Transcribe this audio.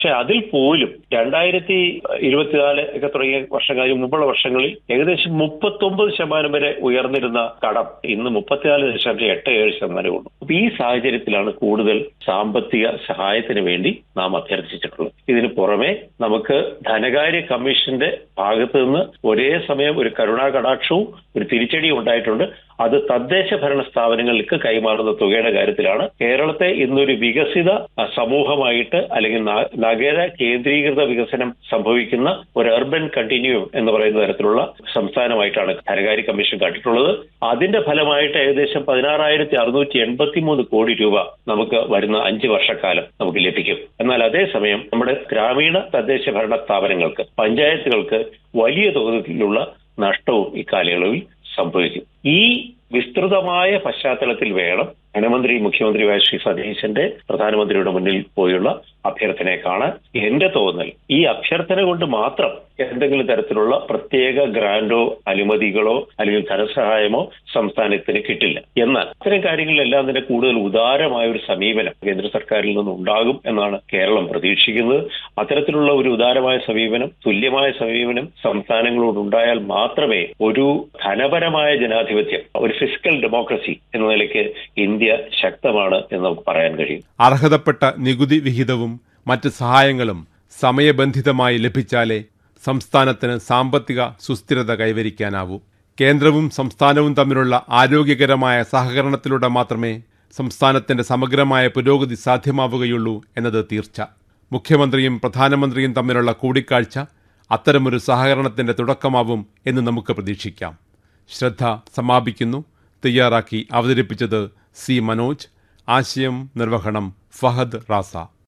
പക്ഷെ അതിൽ പോലും രണ്ടായിരത്തി ഇരുപത്തിനാല് ഒക്കെ തുടങ്ങിയ വർഷങ്ങളിൽ മുമ്പുള്ള വർഷങ്ങളിൽ ഏകദേശം മുപ്പത്തൊമ്പത് ശതമാനം വരെ ഉയർന്നിരുന്ന കടം ഇന്ന് മുപ്പത്തിനാല് ദശാംശം എട്ട് ഏഴ് ശതമാനമേ ഉള്ളൂ അപ്പൊ ഈ സാഹചര്യത്തിലാണ് കൂടുതൽ സാമ്പത്തിക സഹായത്തിന് വേണ്ടി നാം അഭ്യർത്ഥിച്ചിട്ടുള്ളത് ഇതിന് പുറമെ നമുക്ക് ധനകാര്യ കമ്മീഷന്റെ ഭാഗത്ത് നിന്ന് ഒരേ സമയം ഒരു കരുണാ കടാക്ഷവും ഒരു തിരിച്ചടിയും ഉണ്ടായിട്ടുണ്ട് അത് തദ്ദേശ ഭരണ സ്ഥാപനങ്ങൾക്ക് കൈമാറുന്ന തുകയുടെ കാര്യത്തിലാണ് കേരളത്തെ ഇന്നൊരു വികസിത അഹ്, സമൂഹമായിട്ട് അല്ലെങ്കിൽ ന- നഗര കേന്ദ്രീകൃത വികസനം സംഭവിക്കുന്ന ഒരു അർബൻ കണ്ടിന്യൂം എന്ന് പറയുന്ന തരത്തിലുള്ള സംസ്ഥാനമായിട്ടാണ് ധനകാര്യ കമ്മീഷൻ കണ്ടിട്ടുള്ളത് അതിന്റെ ഫലമായിട്ട് ഏകദേശം പതിനാറായിരത്തി അറുന്നൂറ്റി എൺപത്തി മൂന്ന് കോടി രൂപ നമുക്ക് വരുന്ന അഞ്ച് വർഷക്കാലം നമുക്ക് ലഭിക്കും എന്നാൽ അതേസമയം നമ്മുടെ ഗ്രാമീണ തദ്ദേശ ഭരണ സ്ഥാപനങ്ങൾക്ക് പഞ്ചായത്തുകൾക്ക് വലിയ തോതിലുള്ള നഷ്ടവും ഇക്കാലയളവിൽ സംഭവിക്കും ഈ വിസ്തൃതമായ പശ്ചാത്തലത്തിൽ വേണം ധനമന്ത്രി മുഖ്യമന്ത്രിയായ ശ്രീ സതീശന്റെ പ്രധാനമന്ത്രിയുടെ മുന്നിൽ പോയുള്ള അഭ്യർത്ഥനയെ കാണാൻ എന്റെ തോന്നൽ ഈ അഭ്യർത്ഥന കൊണ്ട് മാത്രം എന്തെങ്കിലും തരത്തിലുള്ള പ്രത്യേക ഗ്രാൻഡോ അനുമതികളോ അല്ലെങ്കിൽ ധനസഹായമോ സംസ്ഥാനത്തിന് കിട്ടില്ല എന്നാൽ ഇത്തരം കാര്യങ്ങളിലെല്ലാം തന്നെ കൂടുതൽ ഉദാരമായ ഒരു സമീപനം കേന്ദ്ര സർക്കാരിൽ നിന്ന് ഉണ്ടാകും എന്നാണ് കേരളം പ്രതീക്ഷിക്കുന്നത് അത്തരത്തിലുള്ള ഒരു ഉദാരമായ സമീപനം തുല്യമായ സമീപനം സംസ്ഥാനങ്ങളോട് ഉണ്ടായാൽ മാത്രമേ ഒരു ധനപരമായ ജനാധിപത്യം ഒരു ഫിസിക്കൽ ഡെമോക്രസി എന്ന നിലയ്ക്ക് ഇന്ത്യ ശക്തമാണ് എന്ന് നമുക്ക് പറയാൻ കഴിയും അർഹതപ്പെട്ട നികുതി വിഹിതവും മറ്റ് സഹായങ്ങളും സമയബന്ധിതമായി ലഭിച്ചാലേ സംസ്ഥാനത്തിന് സാമ്പത്തിക സുസ്ഥിരത കൈവരിക്കാനാവൂ കേന്ദ്രവും സംസ്ഥാനവും തമ്മിലുള്ള ആരോഗ്യകരമായ സഹകരണത്തിലൂടെ മാത്രമേ സംസ്ഥാനത്തിന്റെ സമഗ്രമായ പുരോഗതി സാധ്യമാവുകയുള്ളൂ എന്നത് തീർച്ച മുഖ്യമന്ത്രിയും പ്രധാനമന്ത്രിയും തമ്മിലുള്ള കൂടിക്കാഴ്ച അത്തരമൊരു സഹകരണത്തിന്റെ തുടക്കമാവും എന്ന് നമുക്ക് പ്രതീക്ഷിക്കാം ശ്രദ്ധ സമാപിക്കുന്നു തയ്യാറാക്കി അവതരിപ്പിച്ചത് സി മനോജ് ആശയം നിർവഹണം ഫഹദ് റാസ